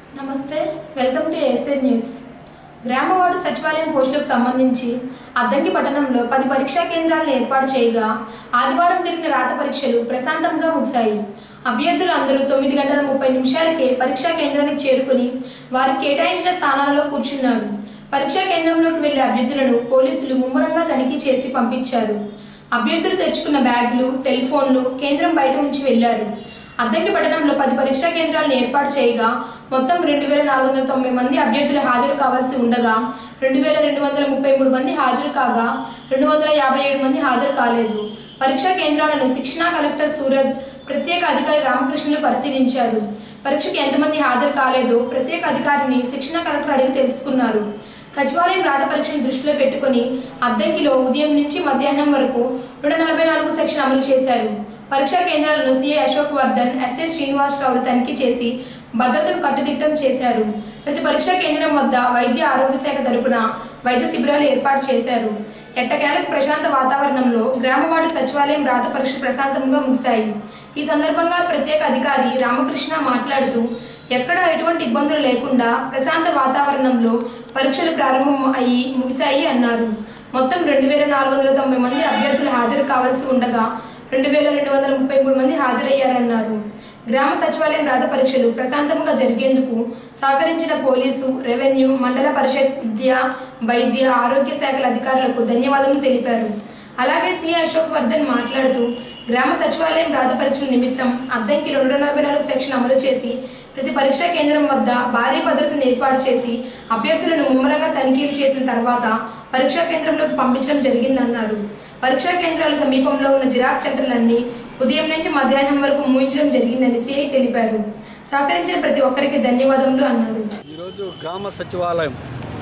నమస్తే welcome to SN news గ్రామ వార్డు సచివాలయం పోస్టులకు సంబంధించి అద్దంకి పట్టణంలో పది పరీక్షా కేంద్రాలను ఏర్పాటు చేయగా ఆదివారం జరిగిన రాత పరీక్షలు ప్రశాంతంగా ముగిశాయి అభ్యర్థులు అందరూ తొమ్మిది గంటల ముప్పై నిమిషాలకే పరీక్షా కేంద్రానికి చేరుకుని వారికి కేటాయించిన స్థానాల్లో కూర్చున్నారు పరీక్షా కేంద్రంలోకి వెళ్లే అభ్యర్థులను పోలీసులు ముమ్మరంగా తనిఖీ చేసి పంపించారు అభ్యర్థులు తెచ్చుకున్న బ్యాగులు సెల్ ఫోన్లు కేంద్రం బయట ఉంచి వెళ్లారు అద్దంకి పట్టణంలో పది పరీక్షా కేంద్రాలను ఏర్పాటు చేయగా మొత్తం రెండు వేల నాలుగు వందల తొంభై మంది అభ్యర్థులు హాజరు కావాల్సి ఉండగా రెండు వేల రెండు వందల ముప్పై మూడు మంది హాజరు కాగా రెండు వందల యాభై ఏడు మంది హాజరు కాలేదు పరీక్షా కేంద్రాలను శిక్షణా కలెక్టర్ సూరజ్ ప్రత్యేక అధికారి రామకృష్ణులు పరిశీలించారు పరీక్షకు ఎంతమంది హాజరు కాలేదో ప్రత్యేక అధికారిని శిక్షణా కలెక్టర్ అడిగి తెలుసుకున్నారు సచివాలయం రాత పరీక్షను దృష్టిలో పెట్టుకుని అద్దంకిలో ఉదయం నుంచి మధ్యాహ్నం వరకు నూట నలభై నాలుగు సెక్షన్ అమలు చేశారు పరీక్షా కేంద్రాలను సీఏ అశోక్ వర్ధన్ ఎస్ఎస్ శ్రీనివాసరావు తనిఖీ చేసి భద్రతను కట్టుదిట్టం చేశారు ప్రతి పరీక్షా కేంద్రం వద్ద వైద్య ఆరోగ్య శాఖ తరపున వైద్య శిబిరాలు ఏర్పాటు చేశారు ఎట్టకేలకు ప్రశాంత వాతావరణంలో గ్రామవార్డు సచివాలయం రాత పరీక్ష ప్రశాంతంగా ముగిశాయి ఈ సందర్భంగా ప్రత్యేక అధికారి రామకృష్ణ మాట్లాడుతూ ఎక్కడా ఎటువంటి ఇబ్బందులు లేకుండా ప్రశాంత వాతావరణంలో పరీక్షలు ప్రారంభం అయ్యి ముగిశాయి అన్నారు మొత్తం రెండు వేల నాలుగు వందల తొంభై మంది అభ్యర్థులు హాజరు కావాల్సి ఉండగా రెండు వేల రెండు వందల ముప్పై మూడు మంది హాజరయ్యారన్నారు గ్రామ సచివాలయం రాత పరీక్షలు ప్రశాంతంగా జరిగేందుకు సహకరించిన పోలీసు రెవెన్యూ మండల పరిషత్ విద్య వైద్య ఆరోగ్య శాఖల అధికారులకు ధన్యవాదాలు తెలిపారు అలాగే సి అశోక్ వర్ధన్ మాట్లాడుతూ గ్రామ సచివాలయం రాత పరీక్షల నిమిత్తం అద్దంకి రెండు వందల నలభై నాలుగు సెక్షన్ అమలు చేసి ప్రతి పరీక్షా కేంద్రం వద్ద భారీ భద్రతను ఏర్పాటు చేసి అభ్యర్థులను ముమ్మరంగా తనిఖీలు చేసిన తర్వాత పరీక్షా కేంద్రంలోకి పంపించడం జరిగిందన్నారు పరీక్షా కేంద్రాల సమీపంలో ఉన్న జిరాక్స్ సెంటర్లన్నీ ఉదయం నుంచి మధ్యాహ్నం వరకు మూయించడం జరిగిందని సిఐ తెలిపారు సహకరించిన ప్రతి ఒక్కరికి ధన్యవాదములు అన్నారు ఈరోజు గ్రామ సచివాలయం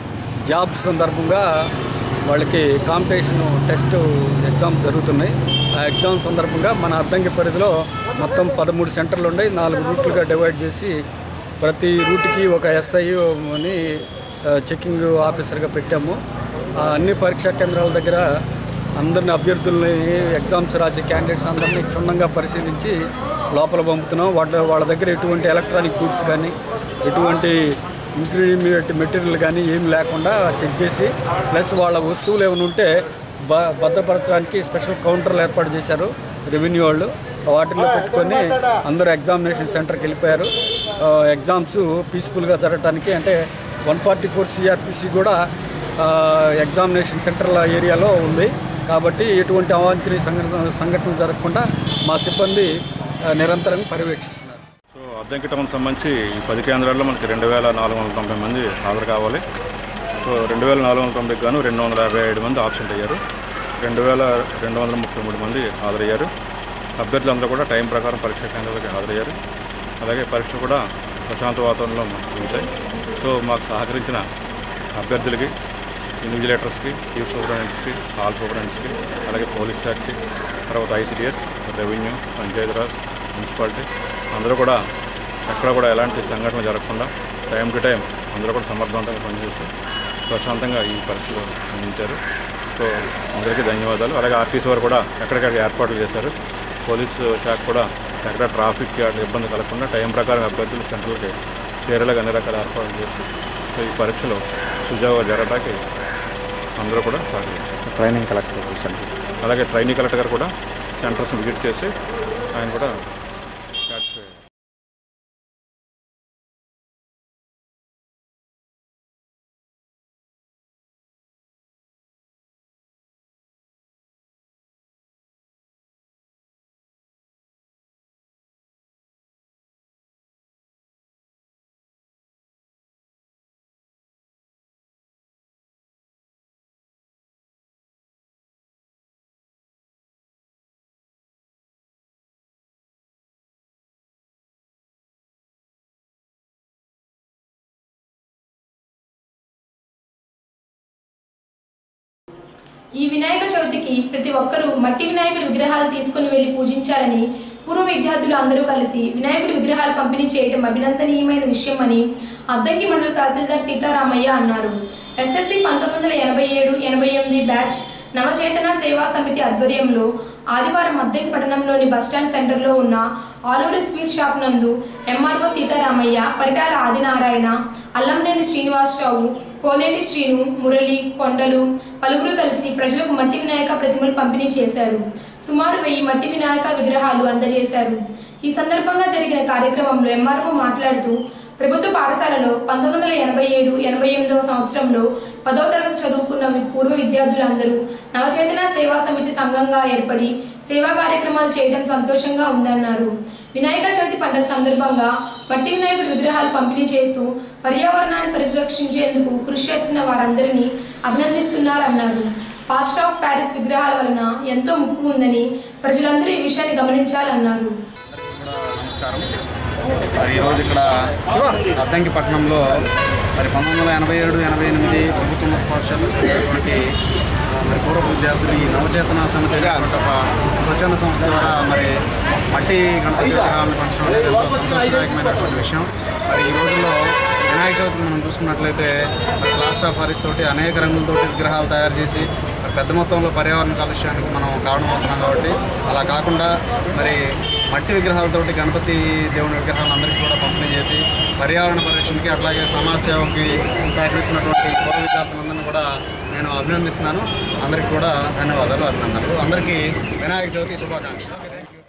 జాబ్ సందర్భంగా వాళ్ళకి కాంపిటీషన్ టెస్ట్ ఎగ్జామ్స్ జరుగుతున్నాయి ఆ ఎగ్జామ్ సందర్భంగా మన అద్దంకి పరిధిలో మొత్తం పదమూడు సెంటర్లు ఉన్నాయి నాలుగు రూట్లుగా డివైడ్ చేసి ప్రతి రూట్కి ఒక ఎస్ఐ అని ఆ, చెకింగ్ ఆఫీసర్గా పెట్టాము ఆ, అన్ని పరీక్షా కేంద్రాల దగ్గర అందరిని అభ్యర్థుల్ని ఎగ్జామ్స్ రాసే క్యాండిడేట్స్ అందరినీ క్షుణ్ణంగా పరిశీలించి లోపల పంపుతున్నాం వాళ్ళ వాళ్ళ దగ్గర ఎటువంటి ఎలక్ట్రానిక్ గూడ్స్ కానీ ఎటువంటి ఇంక్రీడియట్ మెటీరియల్ కానీ ఏం లేకుండా చెక్ చేసి ప్లస్ వాళ్ళ వస్తువులు ఏమైనా ఉంటే బ భద్రపరచడానికి స్పెషల్ కౌంటర్లు ఏర్పాటు చేశారు రెవెన్యూ వాళ్ళు వాటిల్లో పెట్టుకొని అందరూ ఎగ్జామినేషన్ సెంటర్కి వెళ్ళిపోయారు ఆ, ఎగ్జామ్స్ పీస్ఫుల్గా జరగడానికి అంటే వన్ ఫార్టీ ఫోర్ సిఆర్పిసి కూడా ఆ, ఎగ్జామినేషన్ సెంటర్ల ఏరియాలో ఉంది కాబట్టి ఎటువంటి అవాంఛనీయ సంఘటన సంఘటనలు జరగకుండా మా సిబ్బంది ఆ, నిరంతరం పర్యవేక్షిస్తున్నారు సో అద్దంకి టౌన్ సంబంధించి ఈ పది కేంద్రాల్లో మనకి రెండు వేల నాలుగు వందల తొంభై మంది హాజరు కావాలి సో రెండు వేల నాలుగు వందల తొంభైకి గాను రెండు వందల యాభై ఏడు మంది ఆబ్సెంట్ అయ్యారు రెండు వేల రెండు వందల ముప్పై మూడు మంది హాజరయ్యారు అభ్యర్థులందరూ కూడా టైం ప్రకారం పరీక్షా కేంద్రాలకి హాజరయ్యారు అలాగే పరీక్ష కూడా ప్రశాంత వాతావరణంలో మనకు ముగిశాయి సో మాకు సహకరించిన అభ్యర్థులకి ఇన్విజిలేటర్స్కి చీఫ్ సూపరింటెండెంట్స్కి హాల్ సూపరింటెండెంట్స్కి అలాగే పోలీస్ శాఖకి తర్వాత ఐసిడిఎస్ రెవెన్యూ పంచాయతీరాజ్ మున్సిపాలిటీ అందరూ కూడా ఎక్కడ కూడా ఎలాంటి సంఘటన జరగకుండా టైం టు టైం అందరూ కూడా సమర్థవంతంగా పనిచేస్తూ ప్రశాంతంగా ఈ పరీక్షలు అందించారు సో అందరికీ ధన్యవాదాలు అలాగే ఆర్టీసీ వారు కూడా ఎక్కడికక్కడ ఏర్పాట్లు చేశారు పోలీసు శాఖ కూడా ఎక్కడ ట్రాఫిక్ అట్లా ఇబ్బంది కలగకుండా టైం ప్రకారం అభ్యర్థులు సెంటర్లకి చేరేలాగా అన్ని రకాల ఏర్పాట్లు చేసి సో ఈ పరీక్షలు సుజావుగా జరగడానికి అందరూ కూడా సహకరించారు ట్రైనింగ్ కలెక్టర్ సెంటర్ అలాగే ట్రైనింగ్ కలెక్టర్ గారు కూడా సెంటర్స్ విజిట్ చేసి ఆయన కూడా సాటిస్ఫై అయ్యారు. ఈ వినాయక చవితికి ప్రతి ఒక్కరూ మట్టి వినాయకుడి విగ్రహాలు తీసుకుని వెళ్లి పూజించాలని పూర్వ విద్యార్థులు అందరూ కలిసి వినాయకుడి విగ్రహాలు పంపిణీ చేయడం అభినందనీయమైన విషయం అని అద్దంకి మండల తహసీల్దార్ సీతారామయ్య అన్నారు ఎస్ఎస్సి పంతొమ్మిది వందల ఎనభై ఏడు ఎనభై ఎనిమిది బ్యాచ్ నవచేతన సేవా సమితి ఆధ్వర్యంలో ఆదివారం అద్దెకి పట్టణంలోని బస్టాండ్ సెంటర్లో ఉన్న ఆలూరు స్వీట్ షాప్ నందు ఎంఆర్ఓ సీతారామయ్య పరిటాల ఆదినారాయణ అల్లంనేని శ్రీనివాసరావు కోనేటి శ్రీను మురళి కొండలు పలువురు కలిసి ప్రజలకు మట్టి వినాయక ప్రతిమలు పంపిణీ చేశారు సుమారు వెయ్యి మట్టి వినాయక విగ్రహాలు అందజేశారు ఈ సందర్భంగా జరిగిన కార్యక్రమంలో ఎంఆర్ఓ మాట్లాడుతూ ప్రభుత్వ పాఠశాలలో పంతొమ్మిది వందల ఎనభై ఏడు ఎనభై ఎనిమిదవ సంవత్సరంలో పదవ తరగతి చదువుకున్న వి- పూర్వ విద్యార్థులందరూ నవచేతన సేవా సమితి సంఘంగా ఏర్పడి సేవా కార్యక్రమాలు చేయడం సంతోషంగా ఉందన్నారు వినాయక చవితి పండుగ సందర్భంగా మట్టి వినాయకుడి విగ్రహాలు పంపిణీ చేస్తూ పర్యావరణాన్ని పరిరక్షించేందుకు కృషి చేస్తున్న వారందరినీ అభినందిస్తున్నారన్నారు పాస్టర్ ఆఫ్ ప్యారిస్ విగ్రహాల వలన ఎంతో ముప్పు ఉందని ప్రజలందరూ ఈ విషయాన్ని గమనించాలన్నారు కూడా నమస్కారం మరి ఈరోజు ఇక్కడ అద్దంకి పట్టణంలో మరి పంతొమ్మిది వందల ఎనభై ఏడు ఎనభై ఎనిమిది ప్రభుత్వ పాఠశాలలో చదివేటువంటి ఆ, మరి పూర్వ విద్యార్థులు ఈ నవచేతన సమితి అనేటువంటి ఒక స్వచ్ఛంద సంస్థ ద్వారా మరి మట్టి గణపతి విగ్రహాలను పంచడం అనేది ఎంతో సంతోషదాయకమైనటువంటి విషయం మరి ఈ రోజుల్లో వినాయక చవితి మనం చూసుకున్నట్లయితే మరి ప్లాస్టర్ ఆఫ్ పారిస్ తోటి అనేక రంగులతోటి విగ్రహాలు తయారు చేసి మరి పెద్ద మొత్తంలో పర్యావరణ కాలుష్యానికి మనం కారణమవుతున్నాం కాబట్టి అలా కాకుండా మరి మట్టి విగ్రహాలతోటి గణపతి దేవుని విగ్రహాలను అందరికీ కూడా పంపిణీ చేసి పర్యావరణ పరిరక్షణకి అట్లాగే సమాజ సేవకి సహకరిస్తున్నటువంటి పూర్వ విద్యార్థులందరినీ కూడా నేను అభినందిస్తున్నాను అందరికీ కూడా ధన్యవాదాలు అభినందనలు అందరికీ వినాయక చవితి శుభాకాంక్షలు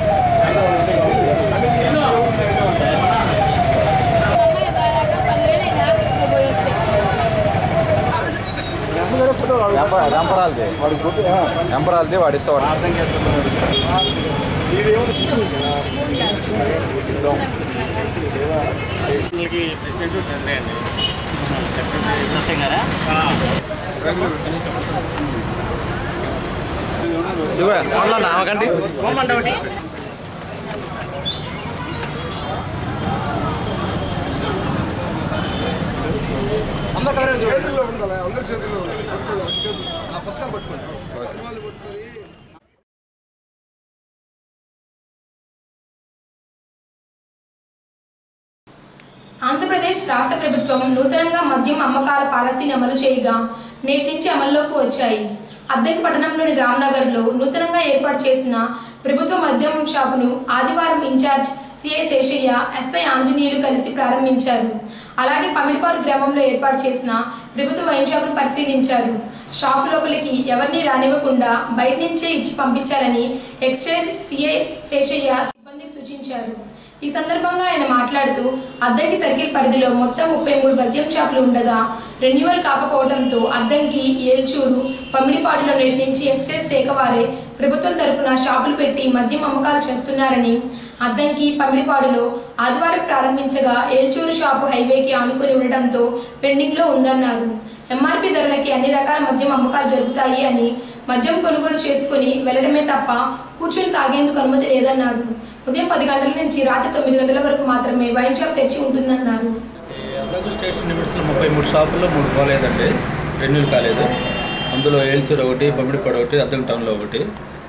రంపరాలది వాడికి గుర్తు రంపరాలది వాడు ఇస్తాడు అర్థం చేసుకుంటున్నాడు నామకండి ఆంధ్రప్రదేశ్ రాష్ట్ర ప్రభుత్వం నూతనంగా మద్యం అమ్మకాల పాలసీని అమలు చేయగా నేటి నుంచి అమల్లోకి వచ్చాయి అద్దెకి పట్టణంలోని రామ్నగర్లో నూతనంగా ఏర్పాటు చేసిన ప్రభుత్వ మద్యం షాపును ఆదివారం in charge CI Seshaiah SI Anjaneyulu కలిసి ప్రారంభించారు అలాగే పమిడిపాడు గ్రామంలో ఏర్పాటు చేసిన ప్రభుత్వ వైన్ షాపును పరిశీలించారు షాపు లోపలికి ఎవరిని రానివ్వకుండా బయట నుంచే ఇచ్చి పంపించాలని ఎక్స్చేంజ్ సిఐ శేషయ్య సిబ్బందికి సూచించారు ఈ సందర్భంగా ఆయన మాట్లాడుతూ అద్దంకి సర్కిల్ పరిధిలో మొత్తం ముప్పై మూడు మద్యం షాపులు ఉండగా రెన్యువల్ కాకపోవడంతో అద్దంకి ఏల్చూరు పమ్మిడిపాడులో నేటి నుంచి ఎక్సైజ్ శాఖ వారే ప్రభుత్వం తరపున షాపులు పెట్టి మద్యం అమ్మకాలు చేస్తున్నారని అద్దంకి పమ్మిడిపాడులో ఆదివారం ప్రారంభించగా ఏల్చూరు షాపు హైవేకి ఆనుకుని ఉండటంతో పెండింగ్లో ఉందన్నారు ఎంఆర్పి ధరలకి అన్ని రకాల మద్యం అమ్మకాలు జరుగుతాయి అని మద్యం కొనుగోలు చేసుకుని వెళ్లడమే తప్ప కూర్చుని తాగేందుకు అనుమతి లేదన్నారు ఉదయం పది గంటల నుంచి రాత్రి తొమ్మిది గంటల వరకు మాత్రమే వైన్ షాప్ తెరిచి ఉంటుందన్నారు అదగు స్టేషన్ లిమిట్స్లో ముప్పై మూడు షాపుల్లో మూడు పోలేదండి రెన్యూల్ కాలేదు అందులో ఏల్చూరు ఒకటి బొమ్మిడిపాడు ఒకటి అద్దం టౌన్లో ఒకటి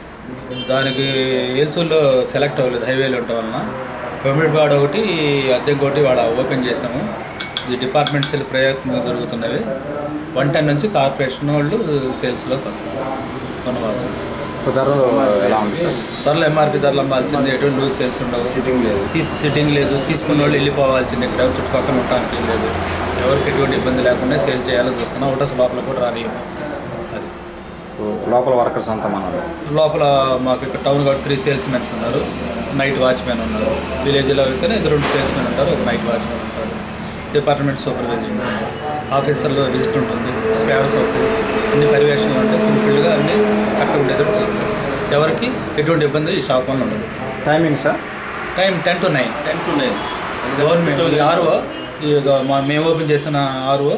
దానికి ఏల్చూరులో సెలెక్ట్ అవ్వలేదు హైవేలో ఉండటం వలన బొమ్మిడిపాడు ఒకటి అద్దెంకి ఒకటి వాడ ఓపెన్ చేసాము ఇది డిపార్ట్మెంట్ సేల్ ప్రయత్నం జరుగుతున్నవి వన్ టెన్ నుంచి కార్పొరేషన్ వాళ్ళు సేల్స్లోకి వస్తారు వనవాసం ధరలు ఎలా ఉంది సార్ ధరలు ఎంఆర్పి ధరలు అమ్మాల్సింది ఎటువంటి లూజ్ సేల్స్ ఉండవు సిట్టింగ్ లేదు తీసి సిట్టింగ్ లేదు తీసుకున్న వాళ్ళు వెళ్ళిపోవాల్సింది ఇక్కడ చుట్టుపక్కల ఉండడానికి లేదు ఎవరికి ఎటువంటి ఇబ్బంది లేకుండా సేల్ చేయాలని చూస్తున్నాం ఒకటో లోపల కూడా రానియము అది లోపల వర్కర్స్ అంతా మనలు లోపల మాకు ఇక్కడ టౌన్ కాబట్టి త్రీ సేల్స్ మెన్స్ ఉన్నారు నైట్ వాచ్మెన్ ఉన్నారు విలేజ్లో అయితేనే ఇద్దరు రెండు సేల్స్ మెన్ ఉంటారు ఒక నైట్ వాచ్మెన్ ఉంటారు డిపార్ట్మెంట్ సూపర్వైజర్ ఉంటుంది ఆఫీసర్లో విజిట్ ఉంటుంది స్పేర్స్ వస్తాయి అన్ని పర్యవేక్షణలు ఉంటాయి ఫుల్ఫిల్గా అన్ని కరెక్ట్గా ఉండేటట్టు చూస్తారు ఎవరికి ఎటువంటి ఇబ్బంది ఈ షాప్ వల్ల ఉండదు timing sir time ten to nine ten to nine government ఈ ఆర్ఓ ఈ గ- మా- మేము ఓపెన్ చేసిన ఆర్ఓ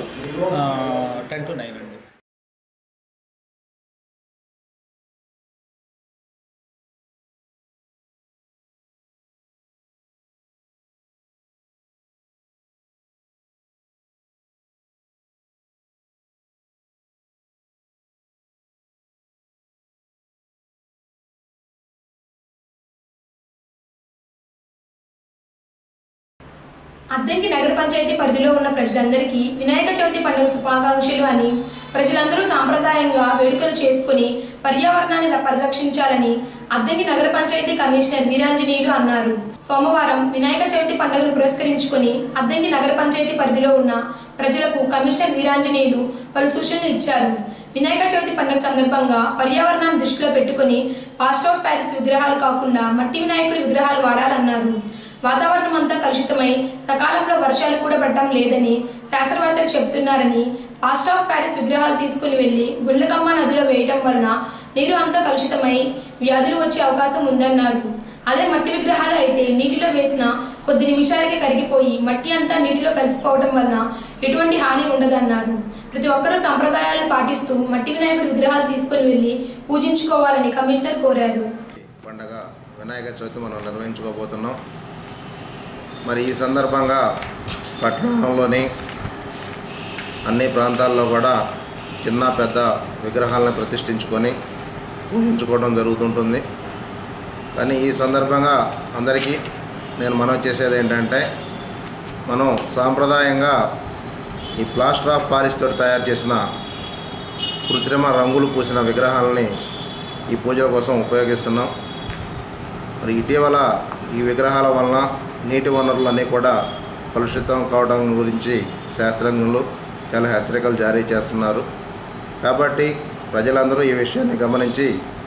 టెన్ టు నైన్ అండి అద్దెంకి నగర పంచాయతీ పరిధిలో ఉన్న ప్రజలందరికీ వినాయక చవితి పండుగ శుభాకాంక్షలు అని ప్రజలందరూ సాంప్రదాయంగా వేడుకలు చేసుకుని పర్యావరణాన్ని పరిరక్షించాలని అద్దంకి నగర పంచాయతీ కమిషనర్ వీరాంజనేయులు అన్నారు సోమవారం వినాయక చవితి పండుగను పురస్కరించుకుని అద్దంకి నగర పంచాయతీ పరిధిలో ఉన్న ప్రజలకు కమిషనర్ వీరాంజనేయులు పలు సూచనలు ఇచ్చారు వినాయక చవితి పండుగ సందర్భంగా పర్యావరణాన్ని దృష్టిలో పెట్టుకుని పాస్ట్ ఆఫ్ ప్యారిస్ విగ్రహాలు కాకుండా మట్టి వినాయకుడి విగ్రహాలు వాడాలన్నారు వాతావరణం అంతా కలుషితమై సకాలంలో వర్షాలు కూడా పడటం లేదని శాస్త్రవేత్తలు చెబుతున్నారని పాస్ట్ ఆఫ్ ప్యారిస్ విగ్రహాలు తీసుకుని వెళ్లి గుండ్లకమ్మ నదిలో వేయటం వలన నీరు అంతా కలుషితమై వ్యాధులు వచ్చే అవకాశం ఉందన్నారు అదే మట్టి విగ్రహాలు అయితే నీటిలో వేసిన కొద్ది నిమిషాలకే కరిగిపోయి మట్టి అంతా నీటిలో కలిసిపోవడం వలన ఎటువంటి హాని ఉండదన్నారు ప్రతి ఒక్కరూ సంప్రదాయాలను పాటిస్తూ మట్టి వినాయకుడి విగ్రహాలు తీసుకుని వెళ్లి పూజించుకోవాలని కమిషనర్ కోరారు పండగ వినాయక చవితి మనం నిర్వహించుకోబోతున్నాం మరి ఈ సందర్భంగా పట్టణంలోని అన్ని ప్రాంతాల్లో కూడా చిన్న పెద్ద విగ్రహాలను ప్రతిష్ఠించుకొని పూజించుకోవడం జరుగుతుంటుంది కానీ ఈ సందర్భంగా అందరికీ నేను మనం చేసేది ఏంటంటే మనం సాంప్రదాయంగా ఈ ప్లాస్టర్ ఆఫ్ పారిస్ తోటి తయారు చేసిన కృత్రిమ రంగులు పూసిన విగ్రహాలని ఈ పూజల కోసం ఉపయోగిస్తున్నాం మరి ఇటీవల ఈ విగ్రహాల వలన నీటి వనరులన్నీ కూడా కలుషితం కావడం గురించి శాస్త్రజ్ఞులు చాలా హెచ్చరికలు జారీ చేస్తున్నారు కాబట్టి ప్రజలందరూ ఈ విషయాన్ని గమనించి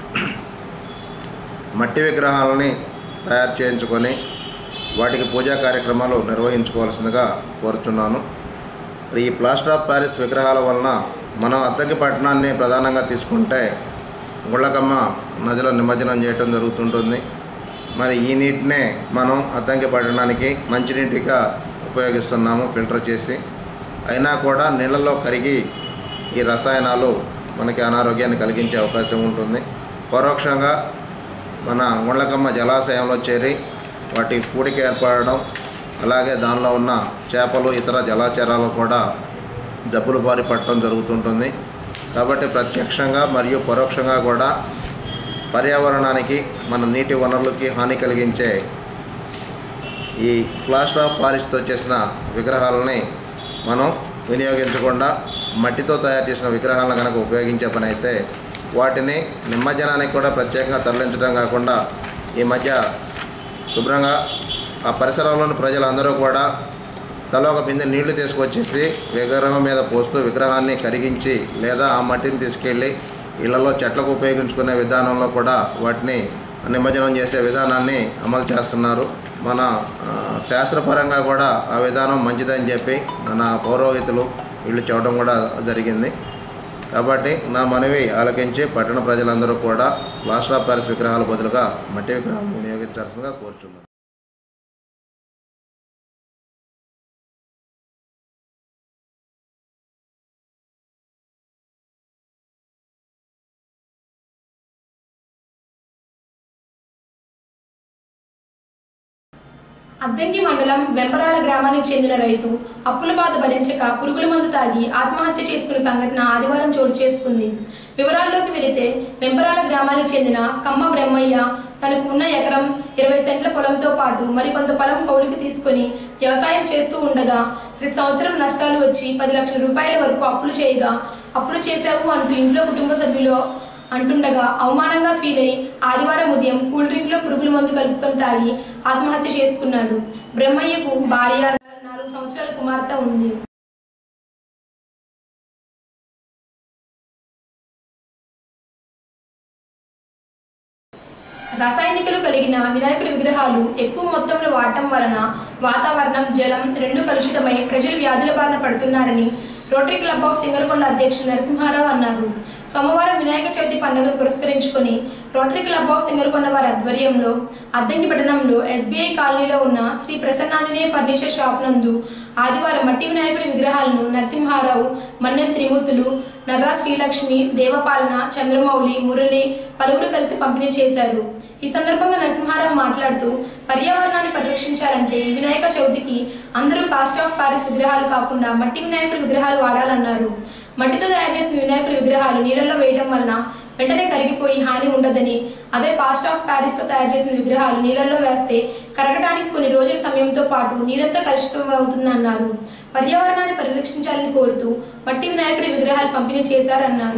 మట్టి విగ్రహాలని తయారు చేయించుకొని వాటికి పూజా కార్యక్రమాలు నిర్వహించుకోవాల్సిందిగా కోరుచున్నాను మరి ఈ ప్లాస్టర్ ఆఫ్ ప్యారిస్ విగ్రహాల వలన మనం అద్దకి పట్టణాన్ని ప్రధానంగా తీసుకుంటే గుళ్ళకమ్మ నదిలో నిమజ్జనం చేయటం జరుగుతుంటుంది మరి ఈ నీటినే మనం అద్దంకి పట్టడానికి మంచినీటిగా ఉపయోగిస్తున్నాము ఫిల్టర్ చేసి అయినా కూడా నీళ్ళల్లో కరిగి ఈ రసాయనాలు మనకి అనారోగ్యాన్ని కలిగించే అవకాశం ఉంటుంది పరోక్షంగా మన గుండ్లకమ్మ జలాశయంలో చేరి వాటి పూడికి ఏర్పడడం అలాగే దానిలో ఉన్న చేపలు ఇతర జలాచరాలు కూడా జబ్బులు బారి పట్టడం జరుగుతుంటుంది కాబట్టి ప్రత్యక్షంగా మరియు పరోక్షంగా కూడా పర్యావరణానికి మన నీటి వనరులకి హాని కలిగించే ఈ ప్లాస్టర్ ఆఫ్ పారిస్తో చేసిన విగ్రహాలని మనం వినియోగించకుండా మట్టితో తయారు చేసిన విగ్రహాలను కనుక ఉపయోగించే పని అయితే వాటిని నిమజ్జనానికి కూడా ప్రత్యేకంగా తరలించడం కాకుండా ఈ మధ్య శుభ్రంగా ఆ పరిసరంలోని ప్రజలందరూ కూడా తల ఒక బిందె నీళ్లు తీసుకొచ్చేసి విగ్రహం మీద పోస్తూ విగ్రహాన్ని కరిగించి లేదా ఆ మట్టిని తీసుకెళ్ళి ఇళ్లలో చెట్లకు ఉపయోగించుకునే విధానంలో కూడా వాటిని నిమజ్జనం చేసే విధానాన్ని అమలు చేస్తున్నారు మన ఆ, శాస్త్రపరంగా కూడా ఆ విధానం మంచిదని చెప్పి మన పౌరోహితులు వీళ్ళు చెప్పడం కూడా జరిగింది కాబట్టి నా మనవి ఆలకించి పట్టణ ప్రజలందరూ కూడా ప్లాస్టర్ ఆఫ్ ప్యారిస్ విగ్రహాల బదులుగా మట్టి విగ్రహాలు వినియోగించాల్సిందిగా కోరుచున్నాను అద్దంకి మండలం వెంపరాల గ్రామానికి చెందిన రైతు అప్పుల బాధ భరించక పురుగుల మందు తాగి ఆత్మహత్య చేసుకున్న సంఘటన ఆదివారం చోటు చేసుకుంది వివరాల్లోకి వెళితే వెంపరాల గ్రామానికి చెందిన కమ్మ బ్రహ్మయ్య తనకు ఉన్న ఎకరం ఇరవై సెంట్ల పొలంతో పాటు మరికొంత పొలం కౌలుకి తీసుకొని వ్యవసాయం చేస్తూ ఉండగా ప్రతి సంవత్సరం నష్టాలు వచ్చి పది లక్షల రూపాయల వరకు అప్పులు చేయగా అప్పులు చేశావు అంటూ ఇంట్లో కుటుంబ సభ్యులు అంటుండగా అవమానంగా ఫీల్ అయి ఆదివారం ఉదయం కూల్ డ్రింక్ లో పురుగుల మందు కలుపుకొని తాగి ఆత్మహత్య చేసుకున్నాడు బ్రహ్మయ్యకు భార్య నాలుగు సంవత్సరాల కుమార్తె ఉంది రసాయనికలు కలిగిన వినాయకుడి విగ్రహాలు ఎక్కువ మొత్తంలో వాడటం వలన వాతావరణం జలం రెండు కలుషితమై ప్రజలు వ్యాధుల బారిన పడుతున్నారని రోటరీ క్లబ్ ఆఫ్ సింగరకొండ అధ్యక్షుడు నరసింహారావు అన్నారు సోమవారం వినాయక చవితి పండుగను పురస్కరించుకొని రోటరీ క్లబ్ ఆఫ్ సింగరకొండ వారి ఆధ్వర్యంలో అద్దంకి పట్టణంలో ఎస్బీఐ కాలనీలో ఉన్న శ్రీ ప్రసన్నాంజనేయ ఫర్నిచర్ షాప్ నందు ఆదివారం మట్టి వినాయకుడి విగ్రహాలను నరసింహారావు మన్నెం త్రిమూర్తులు నర్రా శ్రీలక్ష్మి దేవపాలన చంద్రమౌళి మురళి పలువురు కలిసి పంపిణీ చేశారు ఈ సందర్భంగా నరసింహారావు మాట్లాడుతూ పర్యావరణాన్ని పరిరక్షించాలంటే ఈ వినాయక చవితికి అందరూ పాస్ట్ ఆఫ్ పారిస్ విగ్రహాలు కాకుండా మట్టి వినాయకుడి విగ్రహాలు వాడాలన్నారు మట్టితో తయారు చేసిన వినాయకుడి విగ్రహాలు నీళ్ళలో వేయడం వలన వెంటనే కరిగిపోయి హాని ఉండదని అదే పాస్ట్ ఆఫ్ ప్యారిస్ తో తయారు చేసిన విగ్రహాలు నీళ్ళల్లో వేస్తే కరగటానికి కొన్ని రోజుల సమయంతో పాటు నీరంతా కలుషితం అవుతుందన్నారు పర్యావరణాన్ని పరిరక్షించాలని కోరుతూ మట్టి వినాయకుడి విగ్రహాలు పంపిణీ చేశారన్నారు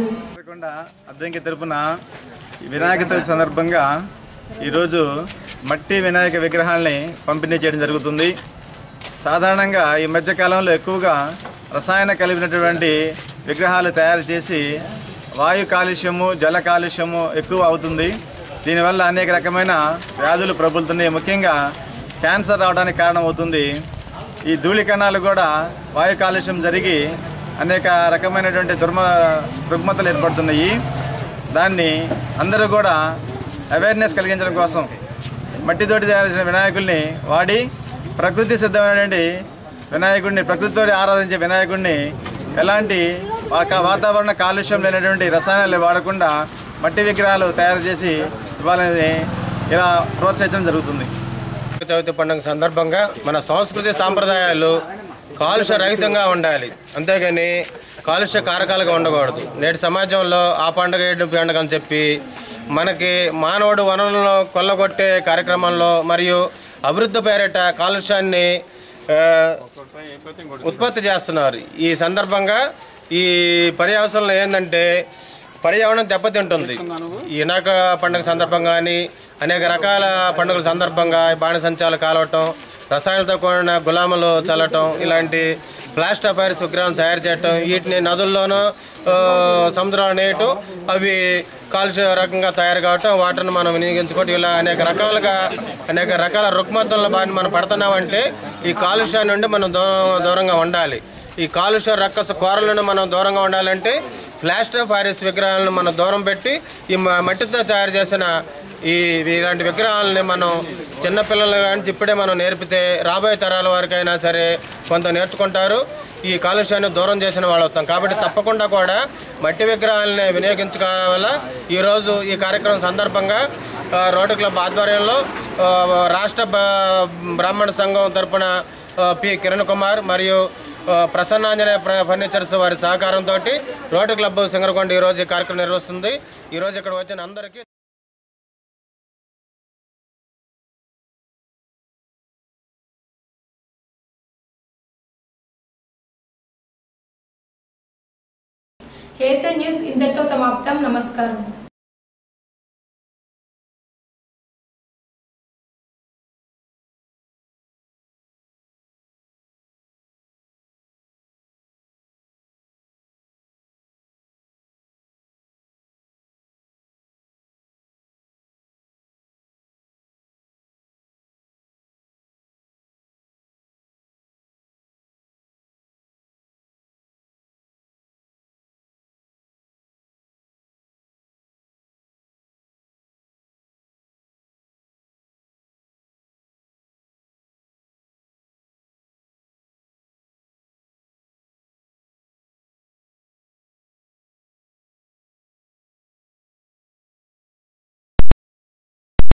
దేవరకొండ అద్దంకి తరపున ఈ వినాయక చవితి సందర్భంగా ఈరోజు మట్టి వినాయక విగ్రహాల్ని పంపిణీ చేయడం జరుగుతుంది సాధారణంగా ఈ మధ్యకాలంలో ఎక్కువగా రసాయన కలిపినటువంటి విగ్రహాలు తయారు చేసి వాయు కాలుష్యము జల కాలుష్యము ఎక్కువ అవుతుంది దీనివల్ల అనేక రకమైన వ్యాధులు ప్రబలుతున్నాయి ముఖ్యంగా క్యాన్సర్ రావడానికి కారణమవుతుంది ఈ ధూళి కణాలు కూడా వాయు కాలుష్యం జరిగి అనేక రకమైనటువంటి దుర్మ రుగ్మతలు ఏర్పడుతున్నాయి దాన్ని అందరూ కూడా అవేర్నెస్ కలిగించడం కోసం మట్టితోటి తయారు చేసిన వినాయకుల్ని వాడి ప్రకృతి సిద్ధమైనటువంటి వినాయకుడిని ప్రకృతితో ఆరాధించే వినాయకుడిని ఎలాంటి వాక- వాతావరణ కాలుష్యం లేనటువంటి రసాయనాలు వాడకుండా మట్టి విగ్రహాలు తయారు చేసి ఇవ్వాలని ఇలా ప్రోత్సహించడం జరుగుతుంది వినాయక చవితి పండుగ సందర్భంగా మన సంస్కృతి సాంప్రదాయాలు కాలుష్య రహితంగా ఉండాలి అంతేగాని కాలుష్య కారకాలుగా ఉండకూడదు నేటి సమాజంలో ఆ పండుగ ఏడు పండుగ అని చెప్పి మనకి మానవుడు వనరులను కొల్లగొట్టే కార్యక్రమంలో మరియు అభివృద్ధి పేరిట కాలుష్యాన్ని ఆ, ఉత్పత్తి చేస్తున్నారు ఈ సందర్భంగా ఈ పర్యావసంలో ఏంటంటే పర్యావరణం దెబ్బతింటుంది ఈ వినాయక పండుగ సందర్భంగా కానీ అనేక రకాల పండుగల సందర్భంగా బాణసంచాలు కాలవటం రసాయనాలతో కూడిన గులాములు చల్లటం ఇలాంటి ప్లాస్టర్ ఆఫ్ ప్యారిస్ విగ్రహాలు తయారు చేయటం వీటిని నదుల్లోనూ ఆ, సముద్రాలు నేయటం అవి కాలుష్య రకంగా తయారు కావటం వాటిని మనం వినియోగించుకోవటం ఇలా అనేక రకాలుగా అనేక రకాల రుగ్మతల బారిన మనం పడుతున్నామంటే ఈ కాలుష్యాన్ని నుండి మనం దూరం దూరంగా ఉండాలి ఈ కాలుష్య రక్కస కోరల నుండి మనం దూరంగా ఉండాలంటే ప్లాస్టర్ ఆఫ్ ప్యారిస్ విగ్రహాలను మనం దూరం పెట్టి ఈ మ- మట్టితో తయారు చేసిన ఈ ఇలాంటి విగ్రహాలని మనం చిన్నపిల్లలు కానీ ఇప్పుడే మనం నేర్పితే రాబోయే తరాల వారికైనా సరే కొంత నేర్చుకుంటారు ఈ కాలుష్యాన్ని దూరం చేసిన వాళ్ళు అవుతాం కాబట్టి తప్పకుండా కూడా మట్టి విగ్రహాలని వినియోగించుకోవాల ఈరోజు ఈ కార్యక్రమం సందర్భంగా ఆ, రోటరీ క్లబ్ ఆధ్వర్యంలో ఆ, రాష్ట్ర బ- బ్రాహ్మణ సంఘం తరపున ఆ, పి కిరణ్ కుమార్ మరియు ఆ, ప్రసన్నాంజనేయ ప్ర- ఫర్నిచర్స్ వారి సహకారంతో రోటరీ క్లబ్ సింగరకొండ ఈరోజు ఈ కార్యక్రమం నిర్వహిస్తుంది ఈరోజు ఇక్కడ వచ్చిన అందరికీ ఏసే న్యూస్ ఇంతటితో సమాప్తం నమస్కారం